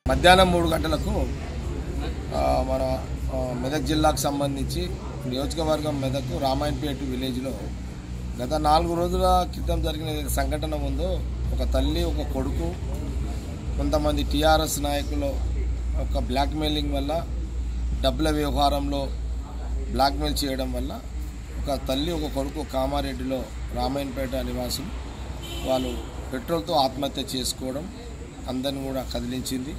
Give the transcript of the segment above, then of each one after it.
మధ్యాహ్నం మూడు గంటలకు ఆ, మన ఆ, మెదక్ జిల్లాకు సంబంధించి నియోజకవర్గం మెదక్ రామాయణపేట విలేజ్లో గత నాలుగు రోజుల క్రితం జరిగిన ఏదైతే సంఘటన ఉందో ఒక తల్లి ఒక కొడుకు కొంతమంది టీఆర్ఎస్ నాయకులు ఒక బ్లాక్మెయిలింగ్ వల్ల డబ్బుల వ్యవహారంలో బ్లాక్మెయిల్ చేయడం వల్ల ఒక తల్లి ఒక కొడుకు కామారెడ్డిలో రామాయణపేట నివాసులు వాళ్ళు పెట్రోల్తో ఆత్మహత్య చేసుకోవడం అందరిని కూడా కదిలించింది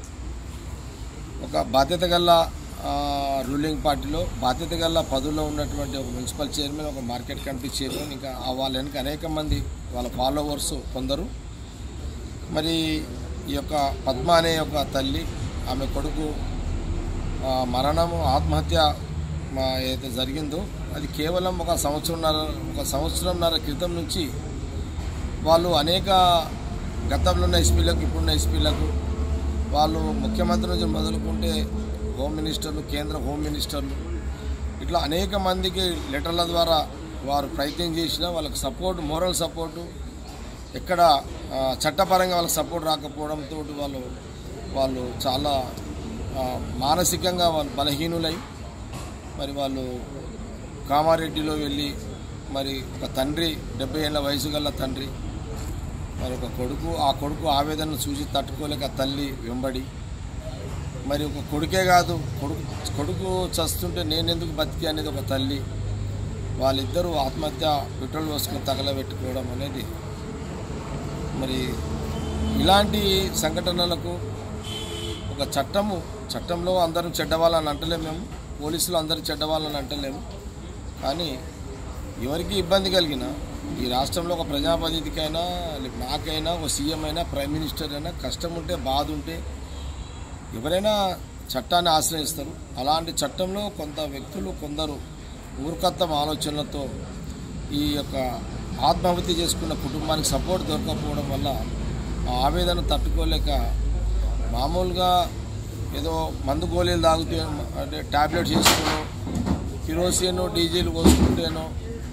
ఒక బాధ్యత గల ఆ, రూలింగ్ పార్టీలో బాధ్యత గల పదవిలో ఉన్నటువంటి ఒక మున్సిపల్ చైర్మన్ ఒక మార్కెట్ కమిటీ చైర్మన్ ఇంకా ఆ వాళ్ళ వెనక అనేక మంది వాళ్ళ ఫాలోవర్స్ కొందరు మరి ఈ యొక్క పద్మ అనే ఒక తల్లి ఆమె కొడుకు ఆ, మరణము ఆత్మహత్య మా ఏదైతే జరిగిందో అది కేవలం ఒక సంవత్సరంన్నర ఒక సంవత్సరంన్నర క్రితం నుంచి వాళ్ళు అనేక గతంలో ఉన్న ఎస్పీలకు ఇప్పుడున్న ఎస్పీలకు వాళ్ళు ముఖ్యమంత్రి నుంచి మొదలుకుంటే హోమ్ మినిస్టర్లు కేంద్ర హోమ్ మినిస్టర్లు ఇట్లా అనేక మందికి లెటర్ల ద్వారా వారు ప్రయత్నం చేసినా వాళ్ళకి సపోర్ట్ మోరల్ సపోర్టు ఎక్కడ ఆ, చట్టపరంగా వాళ్ళకి సపోర్ట్ రాకపోవడంతో వాళ్ళు వాళ్ళు చాలా ఆ, మానసికంగా వాళ్ళు బలహీనులై మరి వాళ్ళు కామారెడ్డిలో వెళ్ళి మరి ఒక తండ్రి డెబ్బై ఏళ్ళ వయసు గల తండ్రి మరి ఒక కొడుకు ఆ కొడుకు ఆవేదనను చూసి తట్టుకోలేక తల్లి వెంబడి మరి ఒక కొడుకే కాదు కొడుకు కొడుకు చస్తుంటే నేను ఎందుకు బతికి అనేది ఒక తల్లి వాళ్ళిద్దరూ ఆత్మహత్య పెట్రోల్ పోసుకొని తగలబెట్టుకోవడం అనేది మరి ఇలాంటి సంఘటనలకు ఒక చట్టము చట్టంలో అందరం చెడ్డవాళ్ళని అంటలేము మేము పోలీసులు అందరూ చెడ్డవాళ్ళని అంటలేము కానీ ఎవరికి ఇబ్బంది కలిగినా ఈ రాష్ట్రంలో ఒక ప్రజాప్రతినిధికైనా లేక నాకైనా ఒక సీఎం అయినా ప్రైమ్ మినిస్టర్ అయినా కష్టం ఉంటే బాధ ఉంటే ఎవరైనా చట్టాన్ని ఆశ్రయిస్తారు అలాంటి చట్టంలో కొంత వ్యక్తులు కొందరు మూర్ఖత్వం ఆలోచనలతో ఈ యొక్క ఆత్మహత్య చేసుకున్న కుటుంబానికి సపోర్ట్ దొరకకపోవడం వల్ల ఆ ఆవేదన తట్టుకోలేక మామూలుగా ఏదో మందు గోళీలు తాగుతే అంటే ట్యాబ్లెట్స్ చేసుకునో కిరోసిన్ డీజిల్ పోసుకుంటేనో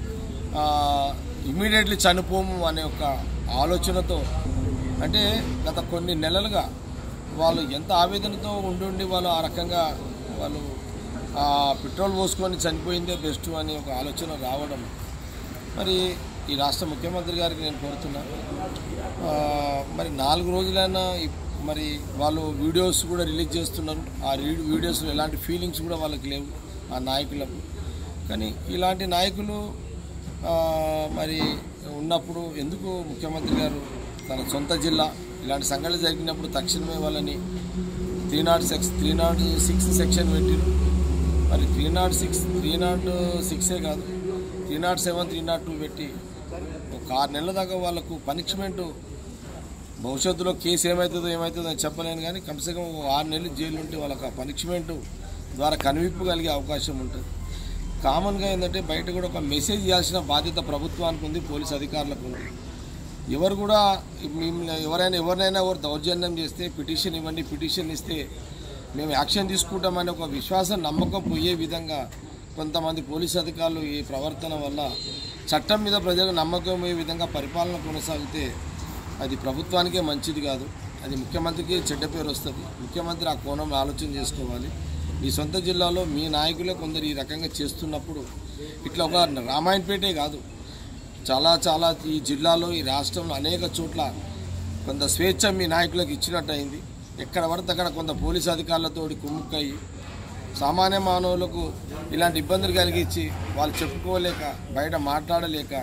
ఇమీడియట్లీ చనిపోము అనే ఒక ఆలోచనతో అంటే గత కొన్ని నెలలుగా వాళ్ళు ఎంత ఆవేదనతో ఉండుండి వాళ్ళు ఆ రకంగా వాళ్ళు ఆ పెట్రోల్ పోసుకొని చనిపోయిందే బెస్ట్ అని ఒక ఆలోచన రావడం మరి ఈ రాష్ట్ర ముఖ్యమంత్రి గారికి నేను కోరుతున్నా ఆ, మరి నాలుగు రోజులైనా ఇప్- మరి వాళ్ళు వీడియోస్ కూడా రిలీజ్ చేస్తున్నారు ఆ రీ- వీడియోస్లో ఎలాంటి ఫీలింగ్స్ కూడా వాళ్ళకి లేవు ఆ నాయకులకు కానీ ఇలాంటి నాయకులు ఆ, మరి ఉన్నప్పుడు ఎందుకు ముఖ్యమంత్రి గారు తన సొంత జిల్లా ఇలాంటి సంఘటన జరిగినప్పుడు తక్షణమే వాళ్ళని three nought six three nought six section పెట్టిరు మరి three nought six three nought సిక్సే కాదు three nought seven three nought two పెట్టి ఒక ఆరు నెలల దాకా వాళ్ళకు పనిష్మెంట్ భవిష్యత్తులో కేసు ఏమవుతుందో ఏమవుతుందో అని చెప్పలేను కానీ కమ్సే కమ్ ఒక ఆరు నెలలు జైలు ఉంటే వాళ్ళకి ఆ పనిష్మెంట్ ద్వారా కనువిప్పు కలిగే అవకాశం ఉంటుంది కామన్గా ఏంటంటే బయట కూడా ఒక మెసేజ్ ఇవ్వాల్సిన బాధ్యత ప్రభుత్వానికి ఉంది పోలీస్ అధికారులకు ఉంది ఎవరు కూడా మిమ్మల్ని ఎవరైనా ఎవరినైనా ఎవరు దౌర్జన్యం చేస్తే పిటిషన్ ఇవ్వండి పిటిషన్ ఇస్తే మేము యాక్షన్ తీసుకుంటామనే ఒక విశ్వాసం నమ్మకం పోయే విధంగా కొంతమంది పోలీస్ అధికారులు ఈ ప్రవర్తన వల్ల చట్టం మీద ప్రజలకు నమ్మకం పోయే విధంగా పరిపాలన కొనసాగితే అది ప్రభుత్వానికే మంచిది కాదు అది ముఖ్యమంత్రికి చెడ్డ పేరు వస్తుంది ముఖ్యమంత్రి ఆ కోణంలో ఆలోచన చేసుకోవాలి మీ సొంత జిల్లాలో మీ నాయకులే కొందరు ఈ రకంగా చేస్తున్నప్పుడు ఇట్లా ఒక రామాయణపేటే కాదు చాలా చాలా ఈ జిల్లాలో ఈ రాష్ట్రంలో అనేక చోట్ల కొంత స్వేచ్ఛ మీ నాయకులకు ఇచ్చినట్టు అయింది ఎక్కడ పడితే అక్కడ కొంత పోలీస్ అధికారులతో కుమ్ముక్కయ్యి సామాన్య మానవులకు ఇలాంటి ఇబ్బందులు కలిగించి వాళ్ళు చెప్పుకోలేక బయట మాట్లాడలేక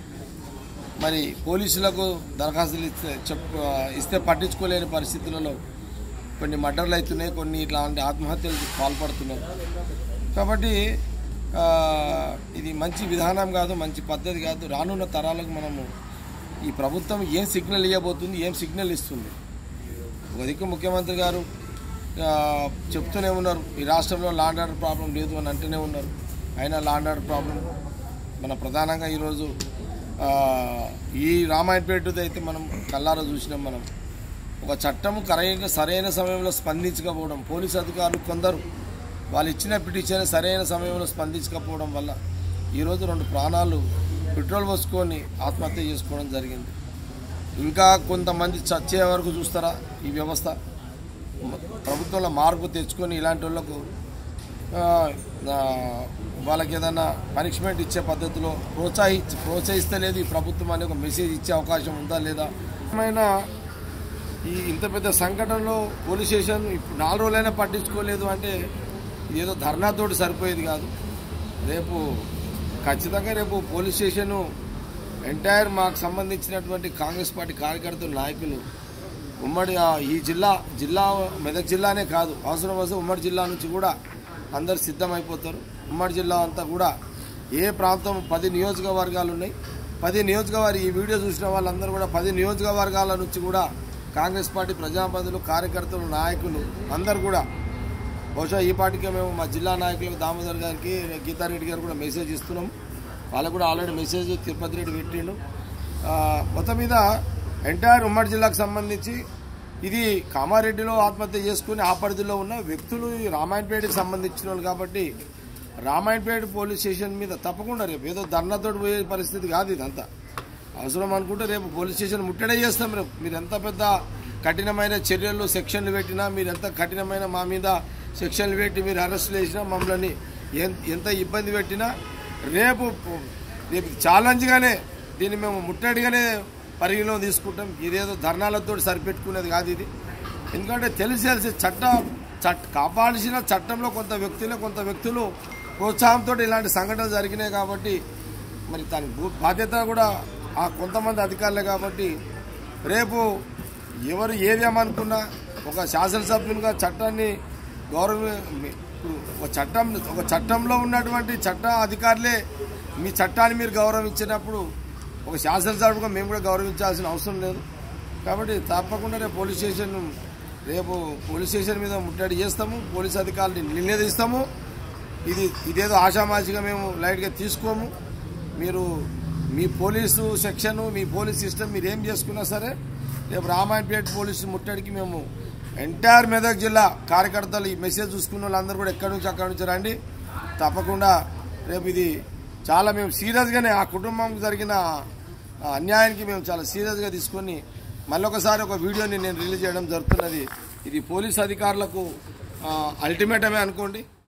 మరి పోలీసులకు దరఖాస్తులు ఇస్తే చెప్పు ఇస్తే పట్టించుకోలేని పరిస్థితులలో కొన్ని మర్డర్లు అవుతున్నాయి కొన్ని ఇట్లాంటి ఆత్మహత్యలకు పాల్పడుతున్నారు కాబట్టి ఆ, ఇది మంచి విధానం కాదు మంచి పద్ధతి కాదు రానున్న తరాలకు మనము ఈ ప్రభుత్వం ఏం సిగ్నల్ ఇవ్వబోతుంది ఏం సిగ్నల్ ఇస్తుంది ఒక దిక్కు ముఖ్యమంత్రి గారు ఆ, చెప్తూనే ఉన్నారు ఈ రాష్ట్రంలో లాండ్ ఆర్డర్ ప్రాబ్లం లేదు అని అంటూనే ఉన్నారు అయినా లాండ్ ఆర్డర్ ప్రాబ్లం మన ప్రధానంగా ఈరోజు ఆ, ఈ రామాయణపేటది అయితే మనం కల్లారా చూసినాం మనం ఒక చట్టము కరైన సరైన సమయంలో స్పందించకపోవడం పోలీసు అధికారులు కొందరు వాళ్ళు ఇచ్చిన పిటిషన్ సరైన సమయంలో స్పందించకపోవడం వల్ల ఈరోజు రెండు ప్రాణాలు పెట్రోల్ పోసుకొని ఆత్మహత్య చేసుకోవడం జరిగింది ఇంకా కొంతమంది చచ్చే వరకు చూస్తారా ఈ వ్యవస్థ ప్రభుత్వంలో మార్పు తెచ్చుకొని ఇలాంటి వాళ్ళకు ఆ, ఆ, వాళ్ళకి ఏదైనా పనిష్మెంట్ ఇచ్చే పద్ధతిలో ప్రోత్సహి ప్రోత్సహిస్తలేదు ఈ ప్రభుత్వం అనే ఒక మెసేజ్ ఇచ్చే అవకాశం ఉందా లేదా ఏమైనా ఈ ఇంత పెద్ద సంఘటనలో పోలీస్ స్టేషన్ ఇప్పుడు నాలుగు రోజులైనా పట్టించుకోలేదు అంటే ఏదో ధర్నాతోటి సరిపోయేది కాదు రేపు ఖచ్చితంగా రేపు పోలీస్ స్టేషను ఎంటైర్ మాకు సంబంధించినటువంటి కాంగ్రెస్ పార్టీ కార్యకర్తలు నాయకులు ఉమ్మడి ఆ, ఈ జిల్లా జిల్లా మెదక్ జిల్లానే కాదు అవసరం వస్తే ఉమ్మడి జిల్లా నుంచి కూడా అందరు సిద్ధమైపోతారు ఉమ్మడి జిల్లా అంతా కూడా ఏ ప్రాంతం పది నియోజకవర్గాలు ఉన్నాయి పది నియోజకవర్గ ఈ వీడియో చూసిన వాళ్ళందరూ కూడా పది నియోజకవర్గాల నుంచి కూడా కాంగ్రెస్ పార్టీ ప్రజాప్రతినిధులు కార్యకర్తలు నాయకులు అందరు కూడా బహుశా ఈ పార్టీకే మేము మా జిల్లా నాయకులకు దామోదర్ గారికి గీతారెడ్డి గారు కూడా మెసేజ్ ఇస్తున్నాం వాళ్ళకు కూడా ఆల్రెడీ మెసేజ్ తిరుపతి రెడ్డి పెట్టిండు ఆ, మొత్తం మీద ఎంటైర్ ఉమ్మడి జిల్లాకు సంబంధించి ఇది కామారెడ్డిలో ఆత్మహత్య చేసుకుని ఆ పరిధిలో ఉన్న వ్యక్తులు ఈ రామాయణపేటకి సంబంధించిన వాళ్ళు కాబట్టి రామాయణపేట పోలీస్ స్టేషన్ మీద తప్పకుండా రేపు ఏదో ధర్నాతో పోయే పరిస్థితి కాదు ఇదంతా అవసరం అనుకుంటే రేపు పోలీస్ స్టేషన్ ముట్టడే చేస్తాం రేపు మీరు ఎంత పెద్ద కఠినమైన చర్యలు సెక్షన్లు పెట్టినా మీరు ఎంత కఠినమైన మా మీద సెక్షన్లు పెట్టి మీరు అరెస్ట్ చేసినా మమ్మల్ని ఎన్- ఎంత ఇబ్బంది పెట్టినా రేపు రేపు ఛాలెంజ్గానే దీన్ని మేము ముట్టడిగానే పరిగణలో తీసుకుంటాం ఇదేదో ధర్నాలతో సరిపెట్టుకునేది కాదు ఇది ఎందుకంటే తెలిసి తెలిసి చట్ట చట్ కాపాడాల్సిన చట్టంలో కొంత వ్యక్తులే కొంత వ్యక్తులు ప్రోత్సాహంతో ఇలాంటి సంఘటనలు జరిగినాయి కాబట్టి మరి దాని భూ- బాధ్యత కూడా ఆ కొంతమంది అధికారులే కాబట్టి రేపు ఎవరు ఏదేమనుకున్నా ఒక శాసనసభ్యునిగా చట్టాన్ని గౌరవ ఇప్పుడు ఒక చట్టం ఒక చట్టంలో ఉన్నటువంటి చట్ట అధికారులే మీ చట్టాన్ని మీరు గౌరవించినప్పుడు ఒక శాసనసభ్యుగా మేము కూడా గౌరవించాల్సిన అవసరం లేదు కాబట్టి తప్పకుండా రేపు పోలీస్ స్టేషన్ రేపు పోలీస్ స్టేషన్ మీద ముట్టడి చేస్తాము పోలీస్ అధికారులని నిలదీస్తాము ఇది ఇదేదో ఆషామాషిగా మేము లైట్గా తీసుకోము మీరు మీ పోలీసు సెక్షను మీ పోలీస్ సిస్టమ్ మీరు ఏం చేసుకున్నా సరే రేపు రామాయణపేట పోలీసు ముట్టడికి మేము ఎంటైర్ మెదక్ జిల్లా కార్యకర్తలు ఈ మెసేజ్ చూసుకున్న వాళ్ళందరూ కూడా ఎక్కడి నుంచి అక్కడి నుంచి రండి తప్పకుండా రేపు ఇది చాలా మేము సీరియస్గానే ఆ కుటుంబంకి జరిగిన ఆ అన్యాయానికి మేము చాలా సీరియస్గా తీసుకొని మళ్ళొకసారి ఒక వీడియోని నేను రిలీజ్ చేయడం జరుగుతున్నది ఇది పోలీస్ అధికారులకు అల్టిమేటమే అనుకోండి